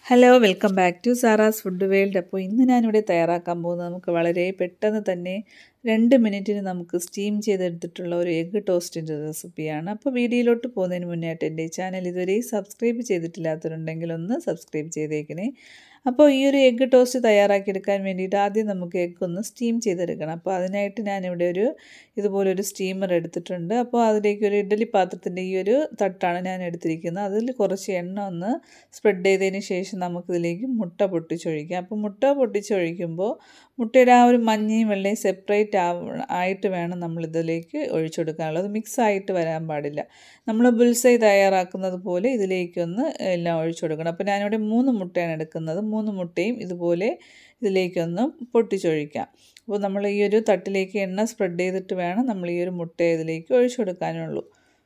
hello welcome back to Sara's food world അപ്പോൾ ഇന്ന് ഞാനിവിടെ തയ്യാറാക്കാൻ പോകുന്നത് നമുക്ക് വളരെ പെട്ടെന്ന് തന്നെ രണ്ട് മിനിറ്റിന് നമുക്ക് സ്റ്റീം ചെയ്തെടുത്തിട്ടുള്ള ഒരു എഗ്ഗ് ടോസ്റ്റിൻ്റെ റെസിപ്പിയാണ് അപ്പോൾ വീഡിയോയിലോട്ട് പോകുന്നതിന് മുന്നേയായിട്ട് എൻ്റെ ഈ ചാനൽ ഇതുവരെ സബ്സ്ക്രൈബ് ചെയ്തിട്ടില്ലാത്തവരുണ്ടെങ്കിൽ ഒന്ന് സബ്സ്ക്രൈബ് ചെയ്തേക്കണേ അപ്പോൾ ഈ ഒരു എഗ്ഗ് ടോസ്റ്റ് തയ്യാറാക്കിയെടുക്കാൻ വേണ്ടിയിട്ട് ആദ്യം നമുക്ക് എഗ്ഗ് ഒന്ന് സ്റ്റീം ചെയ്തെടുക്കണം അപ്പോൾ അതിനായിട്ട് ഞാനിവിടെ ഒരു ഇതുപോലൊരു സ്റ്റീമർ എടുത്തിട്ടുണ്ട് അപ്പോൾ അതിലേക്ക് ഒരു ഇഡ്ഡലി പാത്രത്തിൻ്റെ ഈ ഒരു തട്ടാണ് ഞാൻ എടുത്തിരിക്കുന്നത് അതിൽ കുറച്ച് എണ്ണ ഒന്ന് സ്പ്രെഡ് ചെയ്തതിന് ശേഷം നമുക്കിതിലേക്ക് മുട്ട പൊട്ടിച്ചൊഴിക്കാം അപ്പോൾ മുട്ട പൊട്ടിച്ചൊഴിക്കുമ്പോൾ മുട്ടയുടെ ആ ഒരു മഞ്ഞയും വെള്ളയും സെപ്പറേറ്റ് ആയിട്ട് വേണം നമ്മളിതിലേക്ക് ഒഴിച്ചെടുക്കാനുള്ളത് മിക്സ് ആയിട്ട് വരാൻ പാടില്ല നമ്മൾ ബുൾസൈ തയ്യാറാക്കുന്നത് പോലെ ഇതിലേക്കൊന്ന് എല്ലാം ഒഴിച്ചു കൊടുക്കണം അപ്പോൾ ഞാനിവിടെ മൂന്ന് മുട്ടയാണ് എടുക്കുന്നത് മൂന്ന് മുട്ടയും ഇതുപോലെ ഇതിലേക്കൊന്ന് പൊട്ടിച്ചൊഴിക്കാം അപ്പോൾ നമ്മൾ ഈ ഒരു തട്ടിലേക്ക് എണ്ണ സ്പ്രെഡ് ചെയ്തിട്ട് വേണം നമ്മൾ ഈ ഒരു മുട്ട ഇതിലേക്ക് ഒഴിച്ചു കൊടുക്കാനുള്ളൂ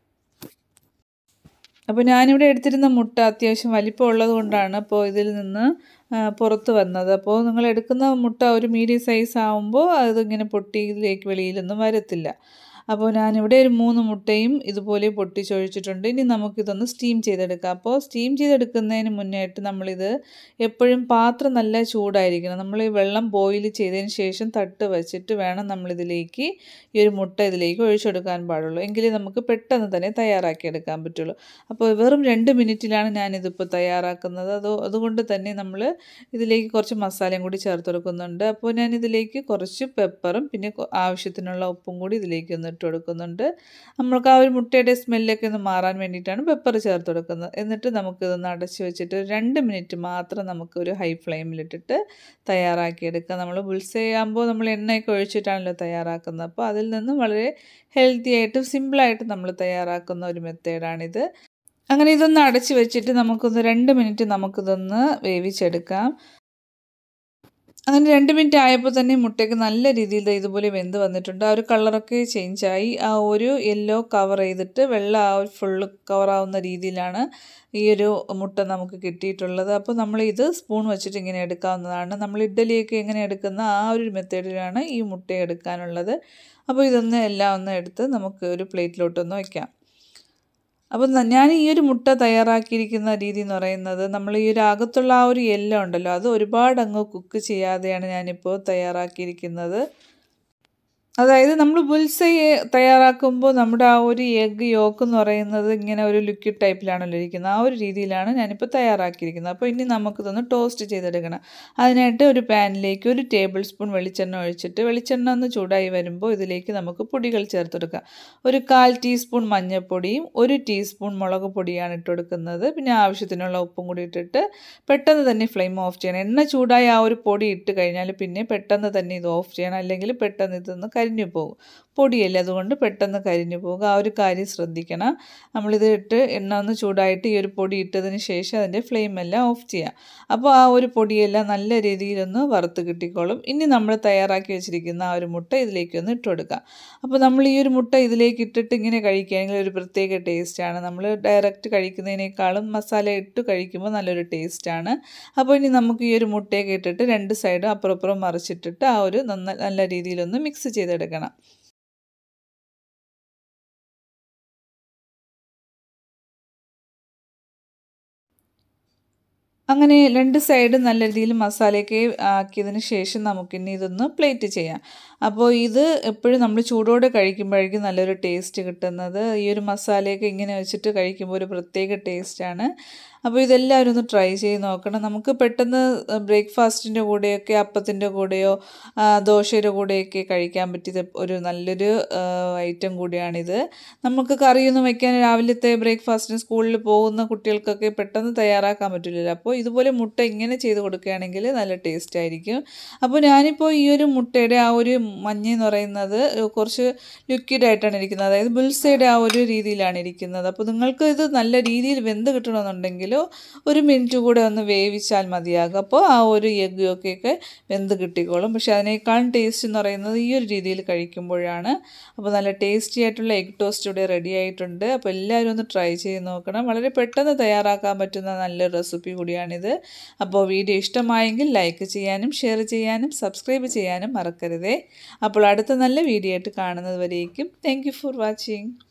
അപ്പോൾ ഞാനിവിടെ എടുത്തിരുന്ന മുട്ട അത്യാവശ്യം വലിപ്പം ഉള്ളത് കൊണ്ടാണ് അപ്പോൾ ഇതിൽ നിന്ന് പുറത്ത് വന്നത് അപ്പോൾ നിങ്ങൾ എടുക്കുന്ന മുട്ട ഒരു മീഡിയം സൈസ് ആകുമ്പോൾ അതിങ്ങനെ പൊട്ടി ഇതിലേക്ക് വെളിയിലൊന്നും വരത്തില്ല അപ്പോൾ ഞാനിവിടെ ഒരു മൂന്ന് മുട്ടയും ഇതുപോലെ പൊട്ടിച്ചൊഴിച്ചിട്ടുണ്ട് ഇനി നമുക്കിതൊന്ന് സ്റ്റീം ചെയ്തെടുക്കാം അപ്പോൾ സ്റ്റീം ചെയ്തെടുക്കുന്നതിന് മുന്നായിട്ട് നമ്മളിത് എപ്പോഴും പാത്രം നല്ല ചൂടായിരിക്കണം നമ്മൾ ഈ വെള്ളം ബോയിൽ ചെയ്തതിന് ശേഷം തട്ട് വെച്ചിട്ട് വേണം നമ്മളിതിലേക്ക് ഈ ഒരു മുട്ട ഇതിലേക്ക് ഒഴിച്ചെടുക്കാൻ പാടുള്ളൂ എങ്കിലേ നമുക്ക് പെട്ടെന്ന് തന്നെ തയ്യാറാക്കിയെടുക്കാൻ പറ്റുള്ളൂ അപ്പോൾ വെറും രണ്ട് മിനിറ്റിലാണ് ഞാനിതിപ്പോൾ തയ്യാറാക്കുന്നത് അത് അതുകൊണ്ട് തന്നെ നമ്മൾ ഇതിലേക്ക് കുറച്ച് മസാലയും കൂടി ചേർത്ത് കൊടുക്കുന്നുണ്ട് അപ്പോൾ ഞാൻ ഇതിലേക്ക് കുറച്ച് പെപ്പറും പിന്നെ ആവശ്യത്തിനുള്ള ഉപ്പും കൂടി ഇതിലേക്ക് ഒന്ന് ഇട്ട് കൊടുക്കുന്നുണ്ട് നമ്മൾക്ക് ആ ഒരു മുട്ടയുടെ സ്മെല്ലൊക്കെ ഒന്ന് മാറാൻ വേണ്ടിയിട്ടാണ് പെപ്പർ ചേർത്ത് കൊടുക്കുന്നത് എന്നിട്ട് നമുക്കിതൊന്ന് അടച്ച് വെച്ചിട്ട് രണ്ട് മിനിറ്റ് മാത്രം നമുക്ക് ഒരു ഹൈ ഫ്ലെയിമിലിട്ടിട്ട് തയ്യാറാക്കിയെടുക്കുക നമ്മൾ ബുൾസൈ ആകുമ്പോൾ നമ്മൾ എണ്ണയൊക്കെ ഒഴിച്ചിട്ടാണല്ലോ തയ്യാറാക്കുന്നത് അപ്പോൾ അതിൽ നിന്നും വളരെ ഹെൽത്തി ആയിട്ടും സിമ്പിളായിട്ട് നമ്മൾ തയ്യാറാക്കുന്ന ഒരു മെത്തേഡാണിത് അങ്ങനെ ഇതൊന്ന് അടച്ച് വെച്ചിട്ട് നമുക്കൊന്ന് രണ്ട് മിനിറ്റ് നമുക്കിതൊന്ന് വേവിച്ചെടുക്കാം അങ്ങനെ രണ്ട് മിനിറ്റ് ആയപ്പോൾ തന്നെ മുട്ടയ്ക്ക് നല്ല രീതിയിൽ ഇതുപോലെ വെന്ത് വന്നിട്ടുണ്ട് ആ ഒരു കളറൊക്കെ ചേഞ്ചായി ആ ഒരു യെല്ലോ കവർ ചെയ്തിട്ട് വെള്ള ആ ഒരു ഫുള്ള് കവറാവുന്ന രീതിയിലാണ് ഈ ഒരു മുട്ട നമുക്ക് കിട്ടിയിട്ടുള്ളത് അപ്പോൾ നമ്മൾ ഇത് സ്പൂൺ വെച്ചിട്ട് ഇങ്ങനെ എടുക്കാവുന്നതാണ് നമ്മൾ ഇഡ്ഡലിയൊക്കെ എങ്ങനെ എടുക്കുന്ന ആ ഒരു മെത്തേഡിലാണ് ഈ മുട്ട എടുക്കാനുള്ളത് അപ്പോൾ ഇതൊന്ന് എല്ലാം ഒന്ന് എടുത്ത് നമുക്ക് ഒരു പ്ലേറ്റിലോട്ടൊന്ന് വയ്ക്കാം അപ്പം ഞാൻ ഈ ഒരു മുട്ട തയ്യാറാക്കിയിരിക്കുന്ന രീതി എന്ന് പറയുന്നത് നമ്മൾ ഈ ഒരു അകത്തുള്ള ആ ഒരു എല്ലാം ഉണ്ടല്ലോ അത് ഒരുപാട് അങ്ങ് കുക്ക് ചെയ്യാതെയാണ് ഞാനിപ്പോൾ തയ്യാറാക്കിയിരിക്കുന്നത് അതായത് നമ്മൾ ബുൾസൈ തയ്യാറാക്കുമ്പോൾ നമ്മുടെ ആ ഒരു എഗ്ഗ് യോക്ക് എന്ന് പറയുന്നത് ഇങ്ങനെ ഒരു ലിക്വിഡ് ടൈപ്പിലാണല്ലോ ഇരിക്കുന്നത് ആ ഒരു രീതിയിലാണ് ഞാനിപ്പോൾ തയ്യാറാക്കിയിരിക്കുന്നത് അപ്പോൾ ഇനി നമുക്കിതൊന്ന് ടോസ്റ്റ് ചെയ്തെടുക്കണം അതിനായിട്ട് ഒരു പാനിലേക്ക് ഒരു ടേബിൾ സ്പൂൺ വെളിച്ചെണ്ണ ഒഴിച്ചിട്ട് വെളിച്ചെണ്ണ ഒന്ന് ചൂടായി വരുമ്പോൾ ഇതിലേക്ക് നമുക്ക് പൊടികൾ ചേർത്തെടുക്കാം ഒരു കാൽ ടീസ്പൂൺ മഞ്ഞൾപ്പൊടിയും ഒരു ടീസ്പൂൺ മുളക് പൊടിയാണ് ഇട്ട് കൊടുക്കുന്നത് പിന്നെ ആവശ്യത്തിനുള്ള ഉപ്പും കൂടി ഇട്ടിട്ട് പെട്ടെന്ന് തന്നെ ഫ്ലെയിം ഓഫ് ചെയ്യണം എണ്ണ ചൂടായി ആ ഒരു പൊടി ഇട്ട് കഴിഞ്ഞാൽ പിന്നെ പെട്ടെന്ന് തന്നെ ഇത് ഓഫ് ചെയ്യണം അല്ലെങ്കിൽ പെട്ടെന്ന് ഇതൊന്ന് കരിഞ്ഞു പോകും പൊടിയല്ലേ അതുകൊണ്ട് പെട്ടെന്ന് കരിഞ്ഞു പോകുക ആ ഒരു കാര്യം ശ്രദ്ധിക്കണം നമ്മളിത് ഇട്ട് എണ്ണ ഒന്ന് ചൂടായിട്ട് ഈ ഒരു പൊടി ഇട്ടതിന് ശേഷം അതിൻ്റെ ഫ്ലെയിം എല്ലാം ഓഫ് ചെയ്യാം അപ്പോൾ ആ ഒരു പൊടിയെല്ലാം നല്ല രീതിയിലൊന്ന് വറുത്ത് കിട്ടിക്കോളും ഇനി നമ്മൾ തയ്യാറാക്കി വെച്ചിരിക്കുന്ന ആ ഒരു മുട്ട ഇതിലേക്ക് ഒന്ന് ഇട്ട് കൊടുക്കാം അപ്പോൾ നമ്മൾ ഈ ഒരു മുട്ട ഇതിലേക്ക് ഇട്ടിട്ട് ഇങ്ങനെ കഴിക്കുകയാണെങ്കിൽ ഒരു പ്രത്യേക ടേസ്റ്റാണ് നമ്മൾ ഡയറക്റ്റ് കഴിക്കുന്നതിനേക്കാളും മസാല ഇട്ട് കഴിക്കുമ്പോൾ നല്ലൊരു ടേസ്റ്റാണ് അപ്പോൾ ഇനി നമുക്ക് ഈ ഒരു മുട്ടയൊക്കെ ഇട്ടിട്ട് രണ്ട് സൈഡും അപ്പുറം അപ്പുറം മറിച്ചിട്ടിട്ട് ആ ഒരു നന്ന നല്ല രീതിയിലൊന്ന് മിക്സ് ചെയ്തെടുക്കണം അങ്ങനെ രണ്ട് സൈഡും നല്ല രീതിയിൽ മസാലയൊക്കെ ആക്കിയതിന് ശേഷം നമുക്കിനി ഇതൊന്ന് പ്ലേറ്റ് ചെയ്യാം അപ്പോൾ ഇത് എപ്പോഴും നമ്മൾ ചൂടോടെ കഴിക്കുമ്പോഴേക്കും നല്ലൊരു ടേസ്റ്റ് കിട്ടുന്നത് ഈ ഒരു മസാലയൊക്കെ ഇങ്ങനെ വെച്ചിട്ട് കഴിക്കുമ്പോൾ ഒരു പ്രത്യേക ടേസ്റ്റാണ് അപ്പോൾ ഇതെല്ലാവരും ഒന്ന് ട്രൈ ചെയ്ത് നോക്കണം നമുക്ക് പെട്ടെന്ന് ബ്രേക്ക്ഫാസ്റ്റിൻ്റെ കൂടെയൊക്കെ അപ്പത്തിൻ്റെ കൂടെയോ ദോശയുടെ കൂടെയൊക്കെ കഴിക്കാൻ പറ്റിയ ഒരു നല്ലൊരു ഐറ്റം കൂടിയാണിത് നമുക്ക് കറിയൊന്നും വയ്ക്കാൻ രാവിലത്തെ ബ്രേക്ക്ഫാസ്റ്റിന് സ്കൂളിൽ പോകുന്ന കുട്ടികൾക്കൊക്കെ പെട്ടെന്ന് തയ്യാറാക്കാൻ പറ്റില്ലല്ലോ അപ്പോൾ ഇതുപോലെ മുട്ട ഇങ്ങനെ ചെയ്ത് കൊടുക്കുകയാണെങ്കിൽ നല്ല ടേസ്റ്റ് ആയിരിക്കും അപ്പോൾ ഞാനിപ്പോൾ ഈ ഒരു മുട്ടയുടെ ആ ഒരു മഞ്ഞ എന്ന് പറയുന്നത് കുറച്ച് ലിക്വിഡ് ആയിട്ടാണ് ഇരിക്കുന്നത് അതായത് ബുൾസയുടെ ആ ഒരു രീതിയിലാണ് ഇരിക്കുന്നത് അപ്പോൾ നിങ്ങൾക്ക് ഇത് നല്ല രീതിയിൽ വെന്ത് കിട്ടണമെന്നുണ്ടെങ്കിൽ ഒരു മിനിറ്റ് കൂടെ ഒന്ന് വേവിച്ചാൽ മതിയാകും അപ്പോൾ ആ ഒരു എഗ് ഒക്കെ വെന്ത് കിട്ടിക്കോളും പക്ഷേ അതിനേക്കാളും ടേസ്റ്റ് എന്ന് പറയുന്നത് ഈ ഒരു രീതിയിൽ കഴിക്കുമ്പോഴാണ് അപ്പോൾ നല്ല ടേസ്റ്റി ആയിട്ടുള്ള എഗ് ടോസ്റ്റ് ഇവിടെ റെഡി ആയിട്ടുണ്ട് അപ്പോൾ എല്ലാവരും ഒന്ന് ട്രൈ ചെയ്ത് നോക്കണം വളരെ പെട്ടെന്ന് തയ്യാറാക്കാൻ പറ്റുന്ന നല്ല റെസിപ്പി കൂടിയാണിത് അപ്പോൾ വീഡിയോ ഇഷ്ടമായെങ്കിൽ ലൈക്ക് ചെയ്യാനും ഷെയർ ചെയ്യാനും സബ്സ്ക്രൈബ് ചെയ്യാനും മറക്കരുതേ അപ്പോൾ അടുത്ത നല്ല വീഡിയോ ആയിട്ട് കാണുന്നത് വരേക്കും താങ്ക് ഫോർ വാച്ചിങ്